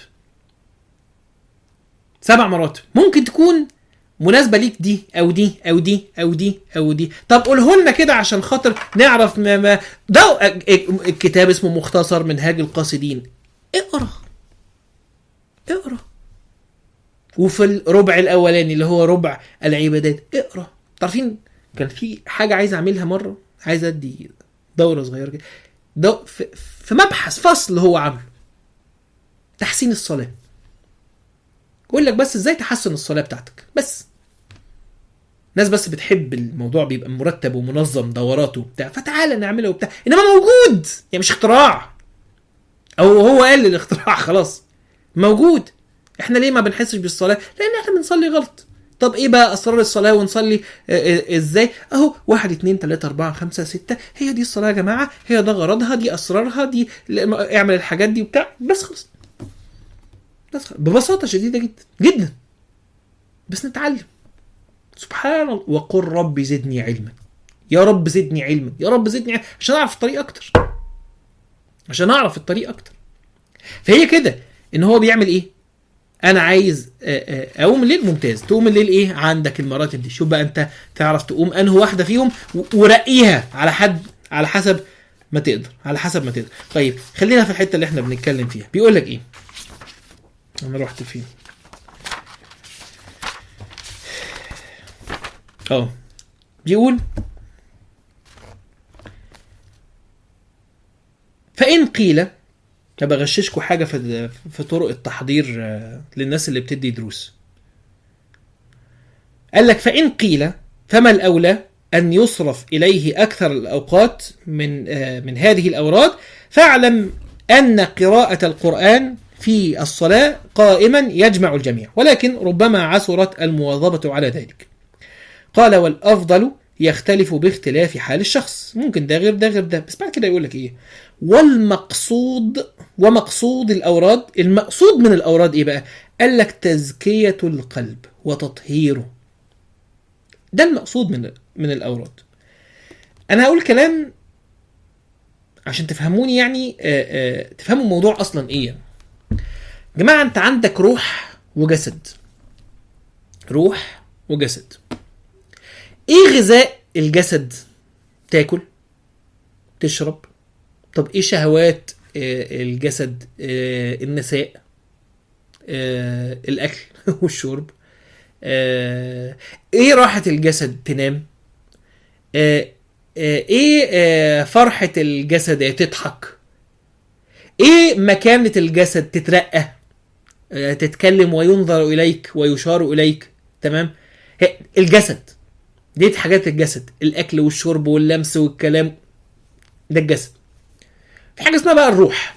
سبع مراتب ممكن تكون مناسبة ليك دي أو دي أو دي أو دي أو دي طب قوله لنا كده عشان خاطر نعرف ما, ما ده الكتاب اسمه مختصر منهاج القاصدين اقرا اقرا وفي الربع الأولاني اللي هو ربع العبادات اقرا تعرفين كان في حاجة عايز أعملها مرة عايز أدي دورة صغيرة كده دو في, في مبحث فصل هو عامله تحسين الصلاة يقول لك بس ازاي تحسن الصلاة بتاعتك بس ناس بس بتحب الموضوع بيبقى مرتب ومنظم دوراته وبتاع فتعالى نعمله وبتاع انما موجود يعني مش اختراع او هو قال الاختراع خلاص موجود احنا ليه ما بنحسش بالصلاة لان احنا بنصلي غلط طب ايه بقى اسرار الصلاه ونصلي آه، آه، ازاي اهو واحد اتنين تلاته اربعه خمسه سته هي دي الصلاه يا جماعه هي ده غرضها دي اسرارها دي ل- اعمل الحاجات دي وبتاع بس خلاص بس خلاص. ببساطه شديده جدا جدا بس نتعلم سبحان الله وقل رب زدني علما يا رب زدني علما يا رب زدني علما عشان اعرف الطريق اكتر عشان اعرف الطريق اكتر فهي كده ان هو بيعمل ايه انا عايز آه، آه، اقوم الليل ممتاز تقوم الليل ايه عندك المراتب دي شوف بقى انت تعرف تقوم انه واحده فيهم و- ورقيها على حد على حسب ما تقدر على حسب ما تقدر طيب خلينا في الحته اللي احنا بنتكلم فيها بيقول لك ايه انا رحت فين اه بيقول فإن قيل ابقى اغششكم حاجه في في طرق التحضير آه، للناس اللي بتدي دروس قال لك فان قيل فما الاولى ان يصرف اليه اكثر الاوقات من آه، من هذه الاوراد فاعلم ان قراءه القران في الصلاه قائما يجمع الجميع ولكن ربما عسرت المواظبه على ذلك قال والافضل يختلف باختلاف حال الشخص ممكن ده غير ده غير ده بس بعد كده يقول لك ايه والمقصود ومقصود الاوراد المقصود من الاوراد ايه بقى قال لك تزكيه القلب وتطهيره ده المقصود من من الاوراد انا هقول كلام عشان تفهموني يعني آه، آه، تفهموا الموضوع اصلا ايه جماعه انت عندك روح وجسد روح وجسد ايه غذاء الجسد تاكل تشرب طب ايه شهوات آه، الجسد آه، النساء آه، الاكل والشرب آه، ايه راحة الجسد تنام آه، آه، ايه آه، فرحة الجسد تضحك ايه مكانة الجسد تترقى آه، تتكلم وينظر اليك ويشار اليك تمام هي- الجسد دي حاجات الجسد الاكل والشرب واللمس والكلام ده الجسد في حاجه اسمها بقى الروح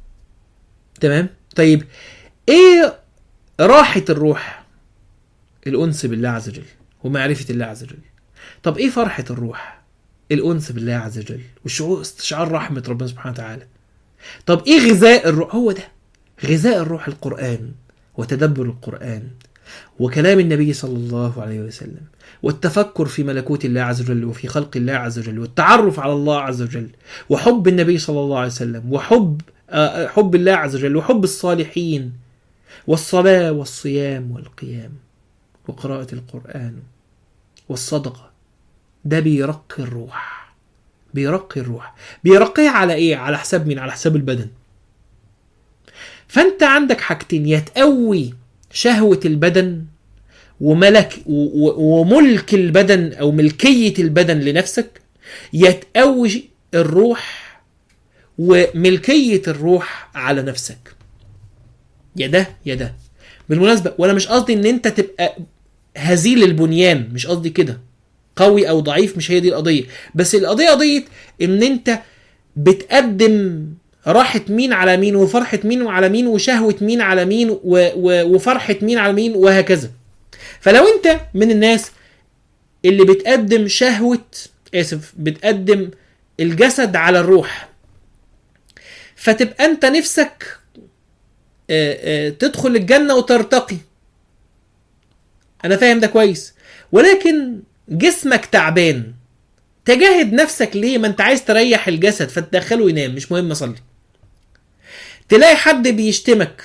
تمام طيب ايه راحه الروح الانس بالله عز وجل ومعرفه الله عز وجل طب ايه فرحه الروح الانس بالله عز وجل والشعور استشعار رحمه ربنا سبحانه وتعالى طب ايه غذاء الروح هو ده غذاء الروح القران وتدبر القران وكلام النبي صلى الله عليه وسلم والتفكر في ملكوت الله عز وجل وفي خلق الله عز وجل والتعرف على الله عز وجل وحب النبي صلى الله عليه وسلم وحب آه، حب الله عز وجل وحب الصالحين والصلاة والصيام والقيام وقراءة القرآن والصدقة ده بيرقي الروح بيرقي الروح بيرقيها على ايه على حساب مين على حساب البدن فانت عندك حاجتين يا تقوي شهوة البدن وملك و- و- وملك البدن او ملكية البدن لنفسك يا تقوي الروح وملكية الروح على نفسك يا ده يا ده بالمناسبة وانا مش قصدي ان انت تبقى هزيل البنيان مش قصدي كده قوي او ضعيف مش هي دي القضية بس القضية قضية ان انت بتقدم راحة مين على مين وفرحة مين على مين وشهوة مين على مين و و وفرحة مين على مين وهكذا فلو انت من الناس اللي بتقدم شهوة اسف بتقدم الجسد على الروح فتبقى انت نفسك آه، آه، تدخل الجنة وترتقي انا فاهم ده كويس ولكن جسمك تعبان تجاهد نفسك ليه ما انت عايز تريح الجسد فتدخله ينام مش مهم اصلي تلاقي حد بيشتمك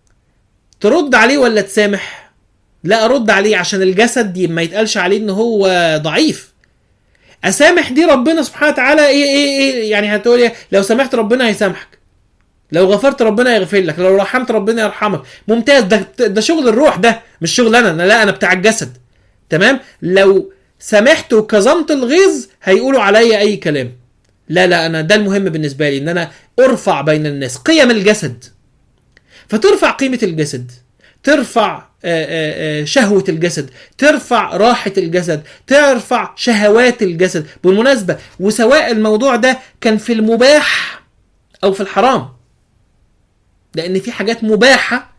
ترد عليه ولا تسامح لا ارد عليه عشان الجسد دي ما يتقالش عليه ان هو ضعيف اسامح دي ربنا سبحانه وتعالى ايه ايه ايه يعني هتقول إيه؟ لو سامحت ربنا هيسامحك لو غفرت ربنا يغفر لك لو رحمت ربنا يرحمك ممتاز ده ده شغل الروح ده مش شغل انا أنا لا انا بتاع الجسد تمام لو سامحت وكظمت الغيظ هيقولوا عليا اي كلام لا لا انا ده المهم بالنسبه لي ان انا ارفع بين الناس قيم الجسد فترفع قيمه الجسد ترفع آه، آه، آه، شهوة الجسد ترفع راحة الجسد ترفع شهوات الجسد بالمناسبة وسواء الموضوع ده كان في المباح أو في الحرام لأن في حاجات مباحة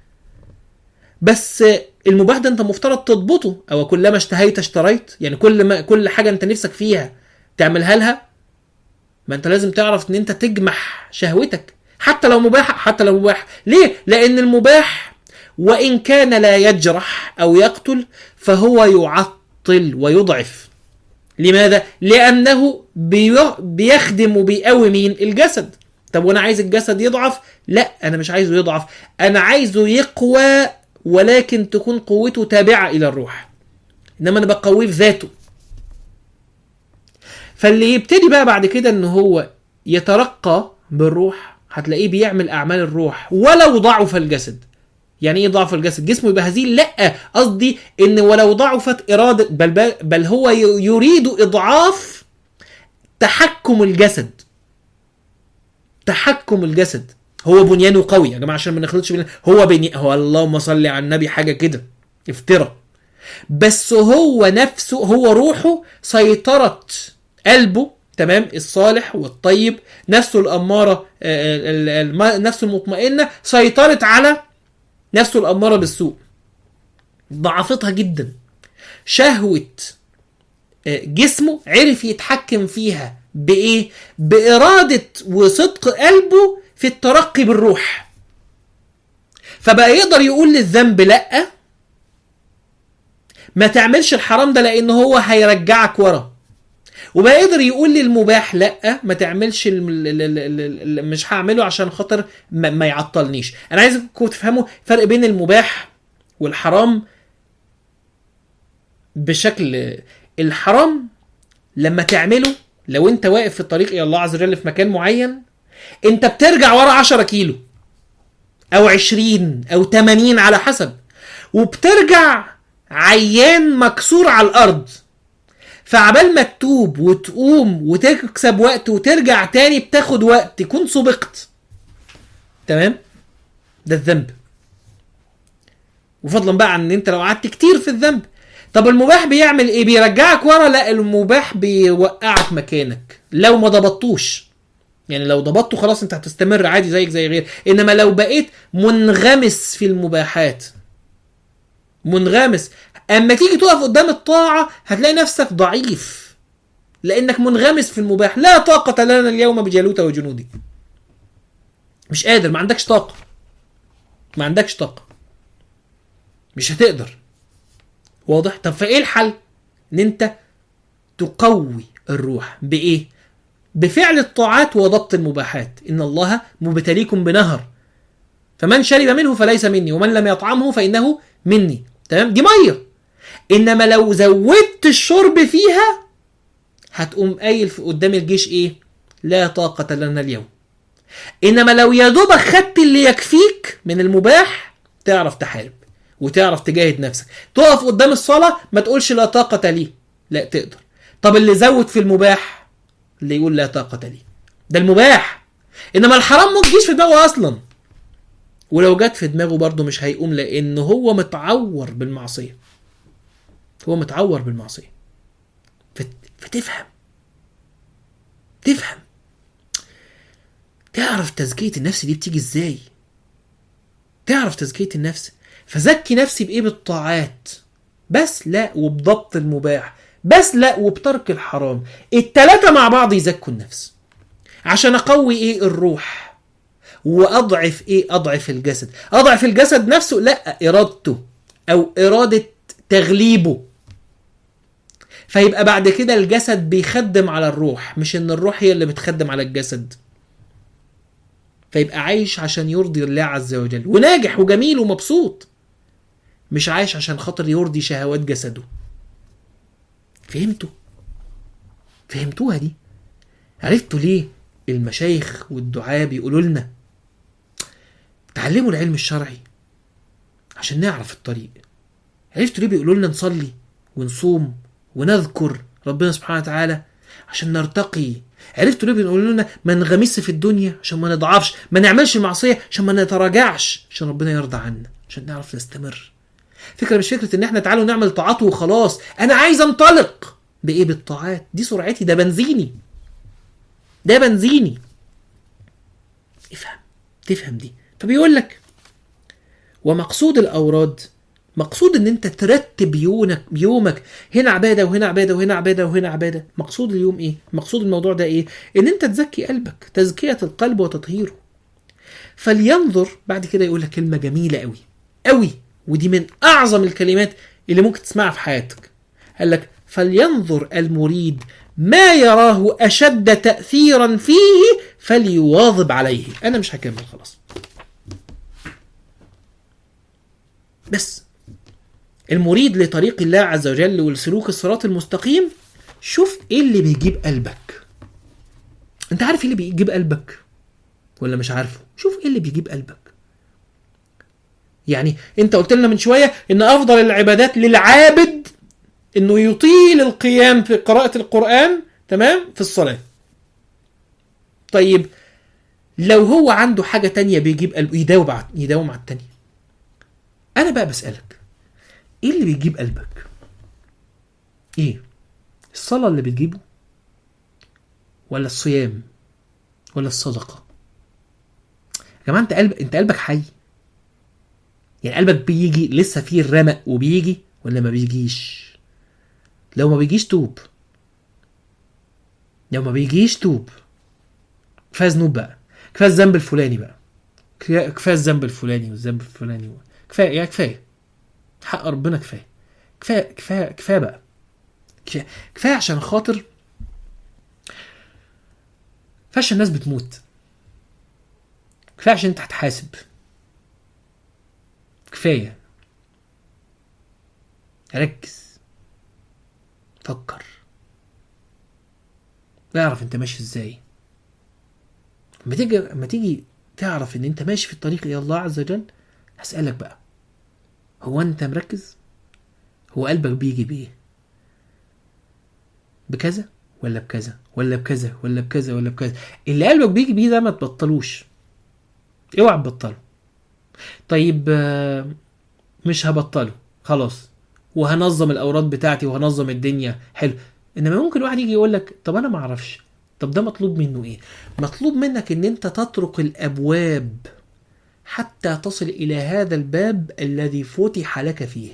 بس المباح ده انت مفترض تضبطه او كلما اشتهيت اشتريت يعني كل ما كل حاجه انت نفسك فيها تعملها لها ما انت لازم تعرف ان انت تجمح شهوتك حتى لو مباح حتى لو مباح ليه لان المباح وان كان لا يجرح او يقتل فهو يعطل ويضعف لماذا لانه بي- بيخدم وبيقوي مين الجسد طب وانا عايز الجسد يضعف لا انا مش عايزه يضعف انا عايزه يقوى ولكن تكون قوته تابعه الى الروح انما انا بقويه في ذاته فاللي يبتدي بقى بعد كده ان هو يترقى بالروح هتلاقيه بيعمل اعمال الروح ولو ضعف الجسد يعني ايه ضعف الجسد جسمه يبقى هزيل لا قصدي ان ولو ضعفت اراده بل, بل, بل هو ي- يريد اضعاف تحكم الجسد تحكم الجسد هو بنيانه قوي يا جماعه عشان ما نخلطش بين هو بني هو اللهم صل على النبي حاجه كده افترى بس هو نفسه هو روحه سيطرت قلبه تمام الصالح والطيب نفسه الاماره آه، ال- ال- الم- نفسه المطمئنه سيطرت على نفسه الاماره بالسوء ضعفتها جدا شهوه آه، جسمه عرف يتحكم فيها بايه باراده وصدق قلبه في الترقي بالروح فبقى يقدر يقول للذنب لا ما تعملش الحرام ده لان هو هيرجعك ورا وبقى يقدر يقول للمباح لا ما تعملش الم- ال- ال- ال- ال- ال- مش هعمله عشان خاطر ما, ما يعطلنيش انا عايزكم تفهموا فرق بين المباح والحرام بشكل الحرام لما تعمله لو انت واقف في الطريق الى الله عز وجل في مكان معين انت بترجع ورا 10 كيلو او 20 او 80 على حسب وبترجع عيان مكسور على الارض فعبال ما تتوب وتقوم وتكسب وقت وترجع تاني بتاخد وقت تكون سبقت تمام ده الذنب وفضلا بقى عن ان انت لو قعدت كتير في الذنب طب المباح بيعمل ايه بيرجعك ورا لا المباح بيوقعك مكانك لو ما ضبطوش يعني لو ضبطته خلاص انت هتستمر عادي زيك زي غير انما لو بقيت منغمس في المباحات منغمس اما تيجي تقف قدام الطاعه هتلاقي نفسك ضعيف لانك منغمس في المباح لا طاقه لنا اليوم بجالوت وجنودي مش قادر ما عندكش طاقه ما عندكش طاقه مش هتقدر واضح طب فايه الحل ان انت تقوي الروح بايه بفعل الطاعات وضبط المباحات ان الله مبتليكم بنهر فمن شرب منه فليس مني ومن لم يطعمه فانه مني تمام دي ميه انما لو زودت الشرب فيها هتقوم قايل في قدام الجيش ايه لا طاقة لنا اليوم انما لو يا دوبك خدت اللي يكفيك من المباح تعرف تحارب وتعرف تجاهد نفسك تقف قدام الصلاة ما تقولش لا طاقة لي لا تقدر طب اللي زود في المباح اللي يقول لا طاقة لي ده المباح انما الحرام ما تجيش في دماغه اصلا ولو جت في دماغه برضه مش هيقوم لان هو متعور بالمعصيه هو متعور بالمعصيه فت... فتفهم تفهم تعرف تزكيه النفس دي بتيجي ازاي تعرف تزكيه النفس فزكي نفسي بايه بالطاعات بس لا وبضبط المباح بس لا وبترك الحرام التلاتة مع بعض يزكوا النفس عشان اقوي ايه الروح واضعف ايه اضعف الجسد اضعف الجسد نفسه لا ارادته او اراده تغليبه فيبقى بعد كده الجسد بيخدم على الروح مش ان الروح هي اللي بتخدم على الجسد فيبقى عايش عشان يرضي الله عز وجل وناجح وجميل ومبسوط مش عايش عشان خاطر يرضي شهوات جسده فهمتوا فهمتوها دي عرفتوا ليه المشايخ والدعاة بيقولوا لنا تعلموا العلم الشرعي عشان نعرف الطريق عرفتوا ليه بيقولوا لنا نصلي ونصوم ونذكر ربنا سبحانه وتعالى عشان نرتقي عرفتوا ليه بيقولوا لنا ما نغمس في الدنيا عشان ما نضعفش ما نعملش المعصيه عشان ما نتراجعش عشان ربنا يرضى عنا عشان نعرف نستمر فكره مش فكره ان احنا تعالوا نعمل طاعات وخلاص انا عايز انطلق بايه بالطاعات دي سرعتي ده بنزيني ده بنزيني افهم تفهم دي فبيقول لك ومقصود الاوراد مقصود ان انت ترتب يومك يومك هنا عباده وهنا عباده وهنا عباده وهنا عباده مقصود اليوم ايه مقصود الموضوع ده ايه ان انت تزكي قلبك تزكيه القلب وتطهيره فلينظر بعد كده يقول لك كلمه جميله قوي قوي ودي من اعظم الكلمات اللي ممكن تسمعها في حياتك قال لك فلينظر المريد ما يراه اشد تاثيرا فيه فليواظب عليه انا مش هكمل خلاص بس المريد لطريق الله عز وجل والسلوك الصراط المستقيم شوف ايه اللي بيجيب قلبك انت عارف ايه اللي بيجيب قلبك ولا مش عارفه شوف ايه اللي بيجيب قلبك يعني انت قلت لنا من شويه ان افضل العبادات للعابد انه يطيل القيام في قراءه القران تمام في الصلاه طيب لو هو عنده حاجه تانية بيجيب قلبه يداوم على يداوم على التانية انا بقى بسالك ايه اللي بيجيب قلبك ايه الصلاه اللي بتجيبه ولا الصيام ولا الصدقه يا جماعه انت قلب انت قلبك حي يعني قلبك بيجي لسه فيه الرمق وبيجي ولا ما بيجيش لو ما بيجيش توب لو ما بيجيش توب كفايه ذنوب بقى كفايه الذنب الفلاني بقى كفايه كفاية الذنب الفلاني والذنب الفلاني كفايه يا كفايه حق ربنا كفايه كفايه كفايه كفايه بقى كفايه, كفاية عشان خاطر كفايه عشان الناس بتموت كفايه عشان انت هتحاسب كفايه ركز فكر اعرف انت ماشي ازاي لما تيجي لما تيجي تعرف ان انت ماشي في الطريق الى الله عز وجل هسألك بقى هو انت مركز هو قلبك بيجي بايه بكذا ولا بكذا ولا بكذا ولا بكذا ولا بكذا اللي قلبك بيجي بيه ده ما تبطلوش اوعى تبطله طيب آه، مش هبطله خلاص وهنظم الاوراد بتاعتي وهنظم الدنيا حلو انما ممكن واحد يجي يقول لك طب انا ما اعرفش طب ده مطلوب منه ايه مطلوب منك ان انت تطرق الابواب حتى تصل الى هذا الباب الذي فتح لك فيه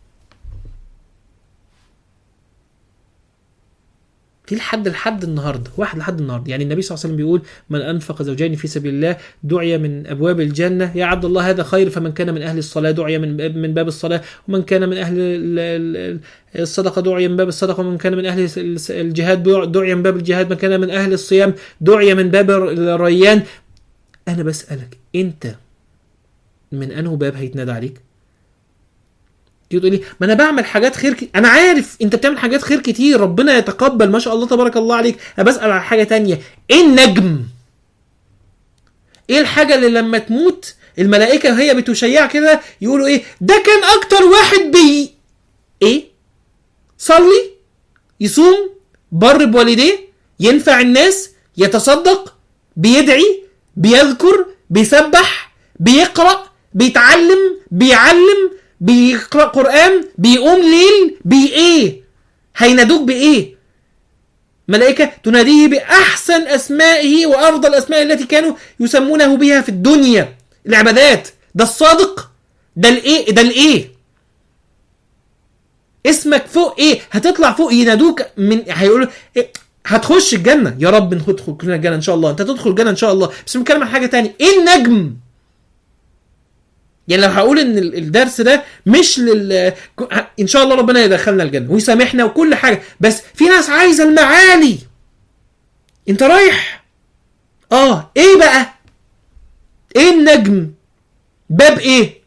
في لحد لحد النهارده واحد لحد النهارده يعني النبي صلى الله عليه وسلم بيقول من انفق زوجين في سبيل الله دعي من ابواب الجنه يا عبد الله هذا خير فمن كان من اهل الصلاه دعي من باب من باب الصلاه ومن كان من اهل ال- ال- الصدقه دعي من باب الصدقه ومن كان من اهل الجهاد دعي من باب الجهاد من كان من اهل الصيام دعي من باب الريان انا بسالك انت من انه باب هيتنادى عليك تيجي تقول لي ما انا بعمل حاجات خير ك... انا عارف انت بتعمل حاجات خير كتير ربنا يتقبل ما شاء الله تبارك الله عليك انا بسال على حاجه تانية ايه النجم ايه الحاجه اللي لما تموت الملائكه وهي بتشيع كده يقولوا ايه ده كان اكتر واحد بي ايه صلي يصوم بر بوالديه ينفع الناس يتصدق بيدعي بيذكر بيسبح بيقرا بيتعلم بيعلم بيقرا قران بيقوم ليل بي ايه هينادوك بايه ملائكه تناديه باحسن اسمائه وافضل الاسماء التي كانوا يسمونه بها في الدنيا العبادات ده الصادق ده الايه ده الايه اسمك فوق ايه هتطلع فوق ينادوك من هيقولوا إيه؟ هتخش الجنه يا رب ندخل كلنا الجنه ان شاء الله انت تدخل الجنه ان شاء الله بس بنتكلم عن حاجه تانية ايه النجم يعني لو هقول ان ال- الدرس ده مش لل ان شاء الله ربنا يدخلنا الجنه ويسامحنا وكل حاجه بس في ناس عايزه المعالي انت رايح اه ايه بقى ايه النجم باب ايه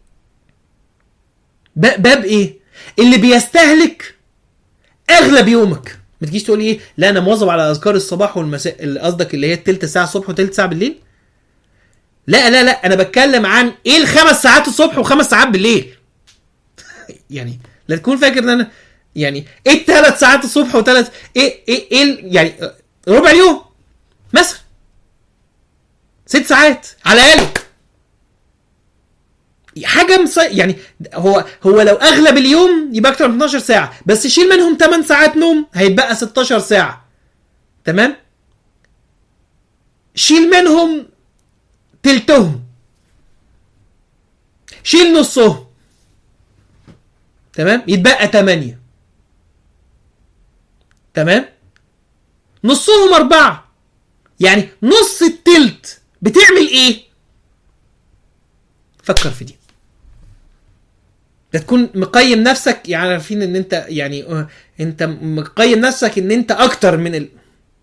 ب- باب ايه اللي بيستهلك اغلب يومك ما تجيش تقول ايه لا انا مواظب على اذكار الصباح والمساء اللي قصدك اللي هي التلت ساعه الصبح وتلت ساعه بالليل لا لا لا انا بتكلم عن ايه الخمس ساعات الصبح وخمس ساعات بالليل يعني لا تكون فاكر ان انا يعني ايه الثلاث ساعات الصبح وثلاث ايه ايه ايه ال- يعني ربع اليوم مثلا ست ساعات على الاقل حاجه مص... يعني هو هو لو اغلب اليوم يبقى اكتر من 12 ساعه بس شيل منهم 8 ساعات نوم هيتبقى 16 ساعه تمام شيل منهم تلتهم شيل نصهم تمام يتبقى 8 تمام نصهم أربعة يعني نص التلت بتعمل ايه فكر في دي ده تكون مقيم نفسك يعني عارفين ان انت يعني آه، انت مقيم نفسك ان انت اكتر من ال...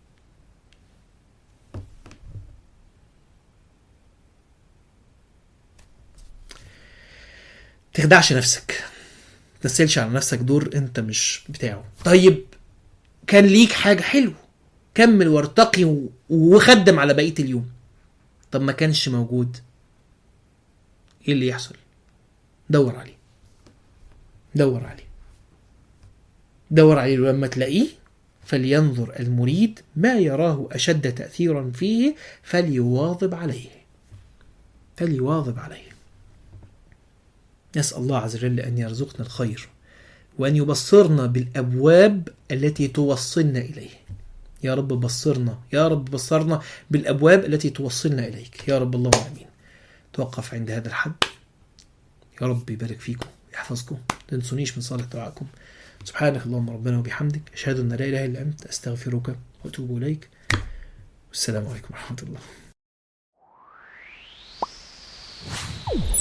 تخدعش نفسك تنسلش على نفسك دور انت مش بتاعه طيب كان ليك حاجة حلو كمل وارتقي و- وخدم على بقية اليوم طب ما كانش موجود ايه اللي يحصل دور عليه دور عليه دور عليه ولما تلاقيه فلينظر المريد ما يراه أشد تأثيرا فيه فليواظب عليه فليواظب عليه نسأل الله عز وجل أن يرزقنا الخير وأن يبصرنا بالأبواب التي توصلنا إليه يا رب بصرنا يا رب بصرنا بالأبواب التي توصلنا إليك يا رب اللهم آمين توقف عند هذا الحد يا رب يبارك فيكم يحفظكم لا تنسونيش من صالح دعائكم سبحانك اللهم ربنا وبحمدك أشهد أن لا إله إلا أنت أستغفرك وأتوب إليك والسلام عليكم ورحمة الله